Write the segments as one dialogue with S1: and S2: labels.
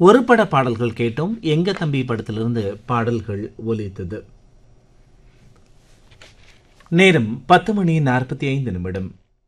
S1: ஒரு பட பாடல்கள் கேட்டோம் எங்க தம்பி படத்திலிருந்து பாடல்கள் ஒலித்தது நேரம் பத்து மணி நாற்பத்தி ஐந்து நிமிடம்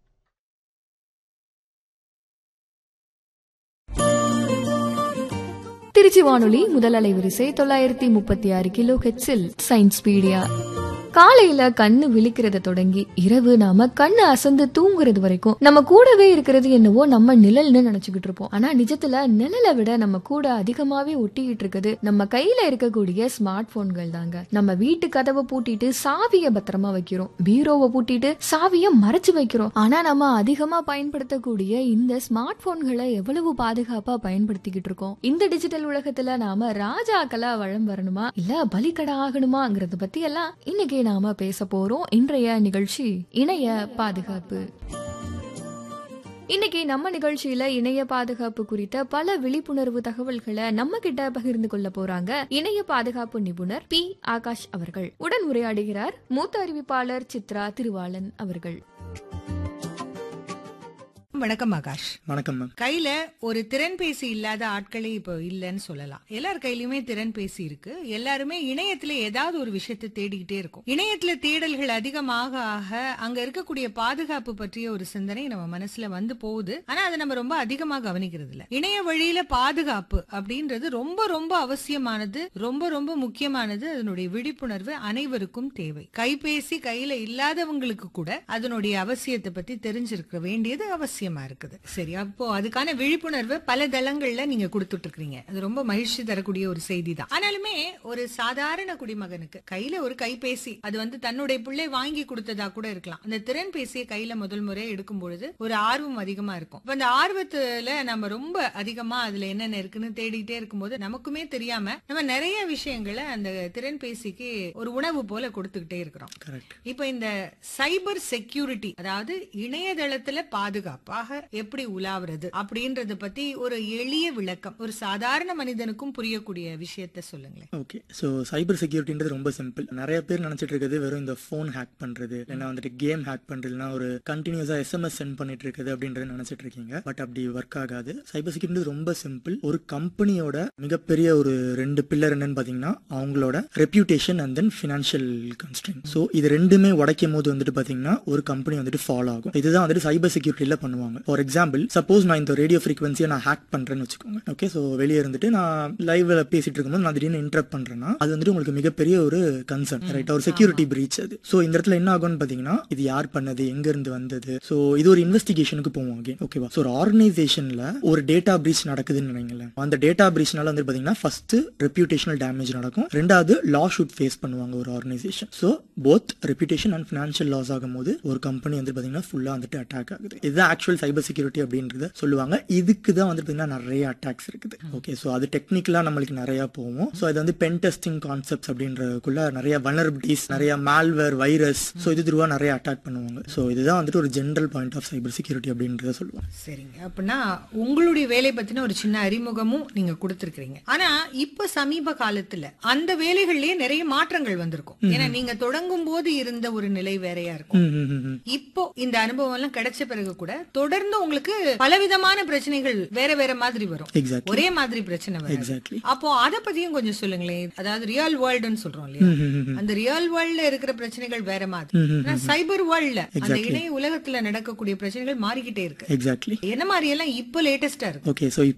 S2: திருச்சி வானொலி முதல் அலைவரிசை தொள்ளாயிரத்தி முப்பத்தி ஆறு கிலோ ஹெட்ஸில் சயின்ஸ் பீடியா காலையில கண்ணு விழிக்கிறத தொடங்கி இரவு நாம கண்ணு அசந்து தூங்குறது வரைக்கும் நம்ம கூடவே இருக்கிறது என்னவோ நம்ம நிழல்னு நினைச்சுக்கிட்டு இருப்போம் ஆனா நிஜத்துல நிழலை விட நம்ம கூட அதிகமாவே ஒட்டிக்கிட்டு இருக்குது நம்ம கையில இருக்கக்கூடிய ஸ்மார்ட் போன்கள் தாங்க நம்ம வீட்டு கதவை பூட்டிட்டு சாவிய பத்திரமா வைக்கிறோம் பீரோவை பூட்டிட்டு சாவிய மறைச்சு வைக்கிறோம் ஆனா நம்ம அதிகமா பயன்படுத்தக்கூடிய இந்த ஸ்மார்ட் போன்களை எவ்வளவு பாதுகாப்பா பயன்படுத்திக்கிட்டு இருக்கோம் இந்த டிஜிட்டல் உலகத்துல நாம ராஜாக்களா வளம் வரணுமா இல்ல பலிக்கடா ஆகணுமாங்கிறத பத்தி எல்லாம் இன்னைக்கு நாம பேச போறோம் இன்றைய நிகழ்ச்சி இணைய பாதுகாப்பு இன்னைக்கு நம்ம நிகழ்ச்சியில இணைய பாதுகாப்பு குறித்த பல விழிப்புணர்வு தகவல்களை நம்ம கிட்ட பகிர்ந்து கொள்ள போறாங்க இணைய பாதுகாப்பு நிபுணர் பி ஆகாஷ் அவர்கள் உடன் உரையாடுகிறார் மூத்த அறிவிப்பாளர் சித்ரா திருவாளன் அவர்கள்
S3: வணக்கம் ஆகாஷ்
S4: வணக்கம் மேம்
S3: கையில ஒரு திறன்பேசி இல்லாத ஆட்களே இப்போ இல்லைன்னு சொல்லலாம் எல்லார் கையிலயுமே திறன்பேசி இருக்கு எல்லாருமே இணையத்துல ஏதாவது ஒரு விஷயத்தை தேடிக்கிட்டே இருக்கும் இணையத்துல தேடல்கள் அதிகமாக ஆக அங்க இருக்கக்கூடிய பாதுகாப்பு பற்றிய ஒரு சிந்தனை நம்ம மனசுல வந்து போகுது ஆனா அதை நம்ம ரொம்ப அதிகமா கவனிக்கிறது இல்ல இணைய வழியில பாதுகாப்பு அப்படின்றது ரொம்ப ரொம்ப அவசியமானது ரொம்ப ரொம்ப முக்கியமானது அதனுடைய விழிப்புணர்வு அனைவருக்கும் தேவை கைபேசி கையில இல்லாதவங்களுக்கு கூட அதனுடைய அவசியத்தை பத்தி தெரிஞ்சிருக்க வேண்டியது அவசியமா இருக்குது சரி அப்போ அதுக்கான விழிப்புணர்வு பல தளங்கள்ல நீங்க கொடுத்துட்டு இருக்கீங்க அது ரொம்ப மகிழ்ச்சி தரக்கூடிய ஒரு செய்தி தான் ஆனாலுமே ஒரு சாதாரண குடிமகனுக்கு கையில ஒரு கைபேசி அது வந்து தன்னுடைய பிள்ளை வாங்கி கொடுத்ததா கூட இருக்கலாம் அந்த திறன்பேசியை கையில முதல் முறை எடுக்கும் பொழுது ஒரு ஆர்வம் அதிகமா இருக்கும் இப்ப அந்த ஆர்வத்துல நம்ம ரொம்ப அதிகமா அதுல என்னென்ன இருக்குன்னு தேடிட்டே இருக்கும்போது நமக்குமே தெரியாம நம்ம நிறைய விஷயங்களை அந்த திறன்பேசிக்கு ஒரு உணவு போல கொடுத்துக்கிட்டே இருக்கிறோம்
S4: கரெக்ட்
S3: இப்ப இந்த சைபர் செக்யூரிட்டி அதாவது இணையதளத்துல பாதுகாப்பாக எப்படி உலாவுறது அப்படின்றத பத்தி ஒரு எளிய விளக்கம் ஒரு சாதாரண மனிதனுக்கும் புரியக்கூடிய விஷயத்த சொல்லுங்களேன்
S4: ஓகே ஸோ சைபர் செக்யூரிட்டின்றது ரொம்ப சிம்பிள் நிறைய பேர் நினைச்சிட்டு இருக்கிறது வெறும் இந்த ஃபோன் ஹேக் பண்றது இல்லைன்னா வந்துட்டு கேம் ஹேக் பண்றதுனா ஒரு கண்டினியூஸா எஸ்எம்எஸ் சென்ட் பண்ணிட்டு இருக்குது அப்படின்றத நினைச்சிட்டு இருக்கீங்க பட் அப்படி ஒர்க் ஆகாது சைபர் செக்யூரிட்டி ரொம்ப சிம்பிள் ஒரு கம்பெனியோட மிகப்பெரிய ஒரு ரெண்டு பில்லர் என்னன்னு பாத்தீங்கன்னா அவங்களோட reputation and then financial constraint so இது ரெண்டுமே உடைக்கும் போது வந்துட்டு பாத்தீங்கன்னா ஒரு கம்பெனி வந்துட்டு ஃபாலோ ஆகும் இதுதான் வந்துட்டு சைபர் செக்யூரிட்டியில பண்ணுவாங்க ஃபார் எக்ஸாம்பிள் சப்போஸ் நான் இந்த ரேடியோ ஃப்ரீக்வன்சியை நான் ஹேக் பண்றேன்னு வச்சுக்கோங்க ஓகே ஸோ வெளியே இருந்துட்டு நான் லைவ்ல பேசிட்டு இருக்கும்போது நான் திடீர்னு இன்டரப்ட் பண்றேன்னா அது வந்துட்டு உங்களுக்கு மிகப்பெரிய ஒரு கன்சர்ன் ரைட் ஒரு செக்யூரிட்டி பிரீச் அது ஸோ இந்த இடத்துல என்ன ஆகும்னு பாத்தீங்கன்னா இது யார் பண்ணது எங்க இருந்து வந்தது ஸோ இது ஒரு இன்வெஸ்டிகேஷனுக்கு போவோம் அகைன் ஓகேவா ஸோ ஒரு ஆர்கனைசேஷன்ல ஒரு டேட்டா பிரீச் நடக்குதுன்னு நினைங்களேன் அந்த டேட்டா பிரீச்னால வந்து பாத்தீங்கன்னா ஃபர்ஸ்ட் ரெப்யூட்டேஷனல் டேமேஜ் நடக்கும் ரெண்டாவது லா ஷூட் ஃபேஸ் பண்ணுவாங்க ஒரு organisation so both reputation and financial loss ஆகும்போது ஒரு கம்பெனி வந்து பாத்தீங்கன்னா ஃபுல்லா வந்துட்டு அட்டாக் ஆகுது இதுதான் ஆக்சுவல் சைபர் செக்யூரிட்டி அப்படின்றத சொல்லுவாங்க இதுக்கு தான் வந்து பாத்தீங்கன்னா நிறைய அட்டாக்ஸ் இருக்குது ஓகே ஸோ அது டெக்னிக்கலா நம்மளுக்கு நிறைய போவோம் ஸோ இது வந்து பென் டெஸ்டிங் கான்செப்ட்ஸ் அப்படின்றதுக்குள்ள நிறைய வனரபிலிட்டிஸ் நிறைய மால்வேர் வைரஸ் ஸோ இது துருவா நிறைய அட்டாக் பண்ணுவாங்க ஸோ இதுதான் வந்துட்டு ஒரு general point of cyber security அப்படின்றத சொல்லுவாங்க
S3: சரிங்க அப்படின்னா உங்களுடைய வேலை பத்தின ஒரு சின்ன அறிமுகமும் நீங்க கொடுத்திருக்கீங்க ஆனா இப்ப சமீப காலத்துல அந்த வேலைகள்லயே நிறைய மாற்றங்கள் வந்திருக்கும் ஏன்னா நீங்க தொடங்கும் போது இருந்த ஒரு நிலை வேறையா இருக்கும்
S4: ம், ம், ம், ம்.
S3: இப்போ இந்த அனுபவம் எல்லாம் கிடைச்ச பிறகு கூட தொடர்ந்து உங்களுக்கு பலவிதமான பிரச்சனைகள் வேற வேற மாதிரி வரும்
S4: எக்ஸாக்ட்லி
S3: ஒரே மாதிரி பிரச்சனை வரும்
S4: எக்ஸாக்ட்லி
S3: அப்போ அத பத்தியும் கொஞ்சம் சொல்லுங்களேன் அதாவது ரியல் வேர்ல்டுன்னு சொல்றோம் இல்லையா அந்த ரியல் வேர்ல்ட்ல இருக்கிற பிரச்சனைகள் வேற மாதிரி ஆனா சைபர் வேர்ல்ட்ல அந்த இணைய உலகத்துல நடக்கக்கூடிய பிரச்சனைகள் மாறிக்கிட்டே இருக்கு
S4: எக்ஸாக்ட்லி
S3: என்ன மாதிரி எல்லாம் இப்போ லேட்டஸ்டா இருக்கு
S4: ஓகே ஸோ